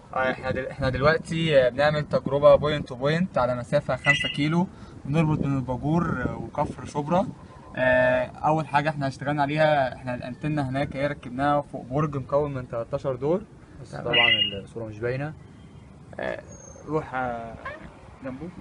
آه، احنا دل... احنا دلوقتي آه، بنعمل تجربة بوينت تو بوينت على مسافة 5 كيلو بنربط بين الباجور آه، وكفر شبرا آه، أول حاجة احنا اشتغلنا عليها احنا الأنتنة هناك هي ركبناها فوق برج مكون من 13 دور بس تمام. طبعا الصوره مش باينه آه، روح آه، جنبه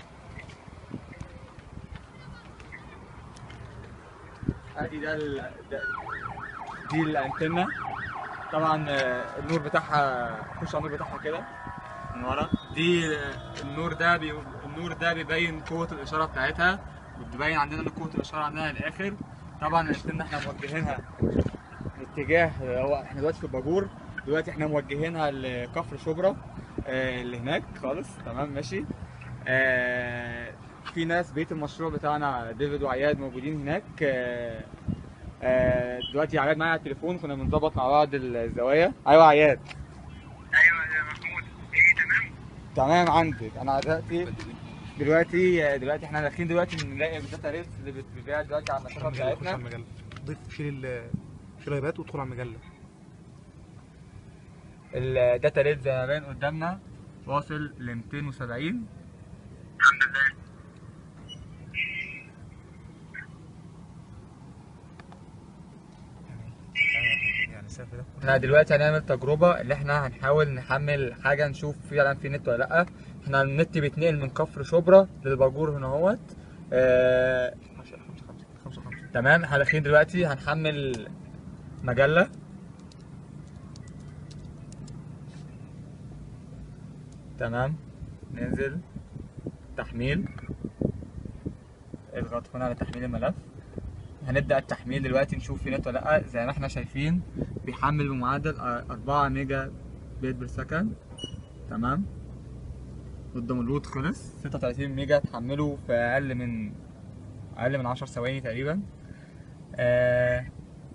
ادي ده, ال... ده دي الانتنه طبعا آه، النور بتاعها خش على النور بتاعها كده من ورا دي آه، النور ده بي... النور ده بيبين قوه الاشاره بتاعتها بتبين عندنا ان قوه الاشاره عندنا للاخر طبعا الانتنه احنا موجهينها اتجاه هو احنا دلوقتي في الباجور دلوقتي احنا موجهينها لكفر شبرا آه، اللي هناك خالص تمام ماشي آه، في ناس بيت المشروع بتاعنا ديفيد وعياد موجودين هناك آه، آه، دلوقتي عياد معايا على التليفون كنا بنظبط مع بعض الزوايا ايوه عياد ايوه يا محمود ايه تمام تمام عندك انا دلوقتي دلوقتي دلوقتي احنا داخلين دلوقتي نلاقي الداتا ريت اللي بتبيع دلوقتي على المسافه خش على بتاعتنا المجله ضيف شيل ال شيل الهيبات وادخل على المجله الداتا ريت زي ما باين قدامنا واصل ل 270 الحمد لله يعني السقف ده احنا دلوقتي هنعمل تجربة اللي احنا هنحاول نحمل حاجة نشوف فعلا في نت ولا لأ احنا النت بيتنقل من كفر شبرا للباجور هنا اهوت اه 5 5 5 تمام احنا داخلين دلوقتي هنحمل مجلة تمام ننزل تحميل اضغط هنا على تحميل الملف هنبدأ التحميل دلوقتي نشوف في نت ولا لأ زي ما احنا شايفين بيحمل بمعدل 4 ميجا بيت بير سكند تمام والداونلود خلص 36 ميجا تحمله في أقل من أقل من 10 ثواني تقريبا آه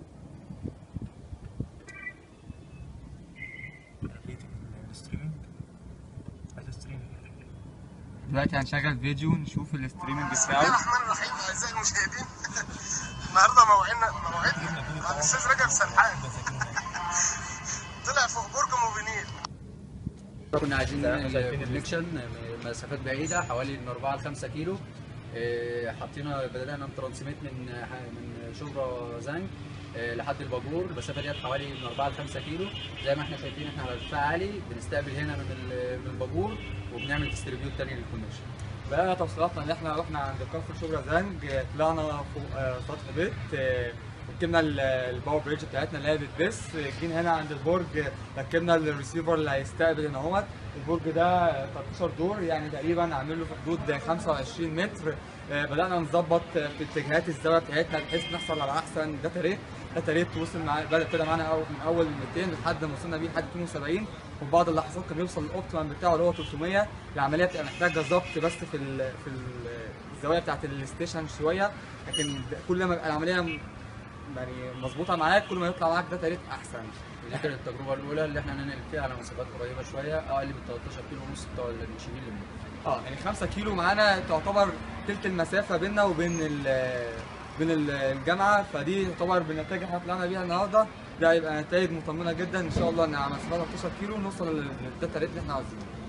الستريمنج الستريمنج دلوقتي هنشغل فيديو نشوف الاستريمنج بسم الله بتاعه الرحمن الرحيم اعزائي المشاهدين النهارده موعدنا موعدنا مع الاستاذ رجب سرحان طلع فوق برج موبينيل كنا عايزين زي ما احنا شايفين الكونكشن مسافات بعيده حوالي من 4 ل 5 كيلو إيه، حطينا بدأنا نترانسميت من من شبرا زنج إيه، لحد الباجور المسافه ديت حوالي من 4 ل 5 كيلو زي ما احنا شايفين احنا على ارتفاع عالي بنستقبل هنا من ال- من الباجور وبنعمل ديستريبيوت تاني للكونكشن بقى توصيلاتنا ان احنا رحنا عند كفر شبرا زنج آه، طلعنا فوق آه، سطح بيت آه، ركبنا ال- الباور بريدج بتاعتنا اللي هي بتبث آه، جينا هنا عند البرج آه، ركبنا الريسيفر اللي هيستقبل هنا اهوت البرج ده آه، 13 دور يعني تقريبا عامل له في حدود 25 متر آه، بدأنا نظبط آه، في اتجاهات الزاويه بتاعتنا بحيث نحصل على احسن داتا ريت داتا ريت وصل معانا بدأ ابتدى معانا أول- من اول 200 لحد ما وصلنا بيه لحد 72 وفي بعض اللحظات كان بيوصل الاوبتيمم بتاعه اللي هو 300 العمليه بتبقى محتاجه ظبط بس في ال في ال الزاويه بتاعت الستيشن شويه لكن كل ما يبقى العمليه م- يعني مظبوطه معاك كل ما يطلع معاك داتا ريت احسن ودي كانت التجربه الاولى اللي احنا هننقل فيها على مسافات قريبه شويه اقل من 13 كيلو ونص بتوع الشمال اللي اه يعني 5 كيلو معانا تعتبر تلت المسافه بيننا وبين ال بين ال- الجامعه فدي تعتبر بالنتائج احنا طلعنا بيها النهارده ده هيبقى نتائج مطمنه جدا ان شاء الله ان على مسافه 13 كيلو نوصل للداتا ريت اللي احنا عاوزينه